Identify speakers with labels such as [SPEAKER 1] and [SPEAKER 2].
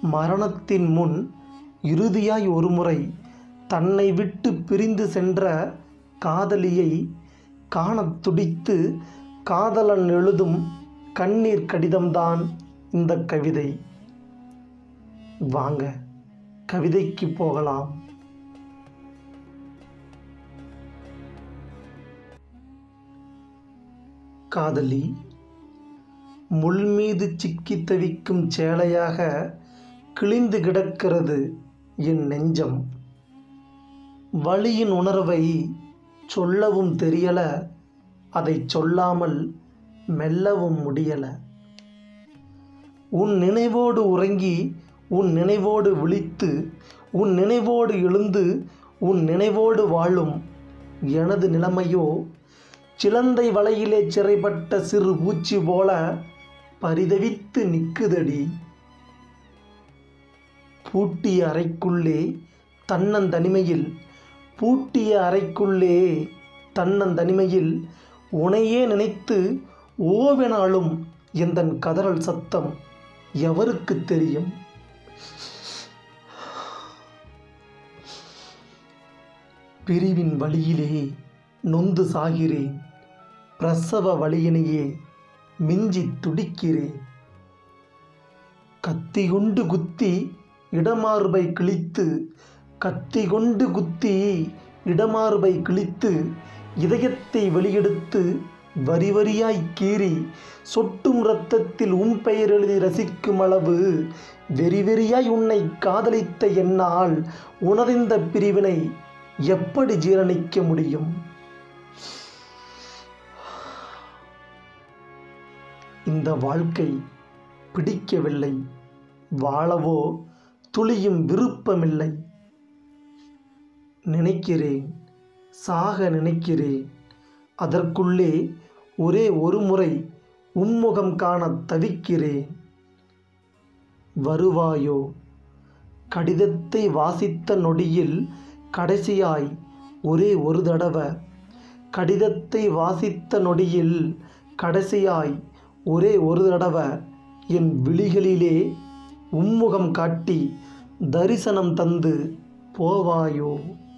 [SPEAKER 1] மரணத்தின் முன் இறுதியாய் ஒருமுறை தன்னை விட்டு பிரிந்து சென்ற காதலியை காணத் துடித்து காதலன் எழுதும் கண்ணீர் கடிதம்தான் இந்த கவிதை வாங்க கவிதைக்கு போகலாம் காதலி முள் மீது சிக்கி தவிக்கும் சேலையாக கிழிந்து கிடக்கிறது என் நெஞ்சம் வலியின் உணர்வை சொல்லவும் தெரியல அதை சொல்லாமல் மெல்லவும் முடியல உன் நினைவோடு உறங்கி உன் நினைவோடு விழித்து உன் நினைவோடு எழுந்து உன் நினைவோடு வாழும் எனது நிலைமையோ சிலந்தை வலையிலே சிறைப்பட்ட சிறு பூச்சி போல பரிதவித்து நிக்குதடி பூட்டிய அறைக்குள்ளே தன்னந்தனிமையில் பூட்டிய அறைக்குள்ளே தன்னந்தனிமையில் உனையே நினைத்து ஓவெனாலும் எந்தன் கதறல் சத்தம் எவருக்கு தெரியும் பிரிவின் வழியிலே நொந்து சாகிறேன் பிரசவ வழியினையே மிஞ்சி துடிக்கிறேன் கத்தி கொண்டு குத்தி இடமார்பை கிழித்து கத்தி கொண்டு குத்தி இடமார்பை கிழித்து இதயத்தை வெளியெடுத்து வரி வரியாய் கீறி சொட்டும் இரத்தத்தில் உன் பெயர் எழுதி ரசிக்கும் அளவு வெறி வெறியாய் உன்னை காதலித்த என்னால் உணர்ந்த பிரிவினை எப்படி ஜீரணிக்க முடியும் இந்த வாழ்க்கை பிடிக்கவில்லை வாழவோ துளியும் விருப்பமில்லை நினைக்கிறேன் சாக நினைக்கிறேன் அதற்குள்ளே ஒரே ஒரு முறை உம்முகம் காண தவிக்கிறேன் வருவாயோ கடிதத்தை வாசித்த நொடியில் கடைசியாய் ஒரே ஒரு தடவை கடிதத்தை வாசித்த நொடியில் கடைசியாய் ஒரே ஒரு தடவை என் விழிகளிலே உம்முகம் காட்டி தரிசனம் தந்து போவாயோ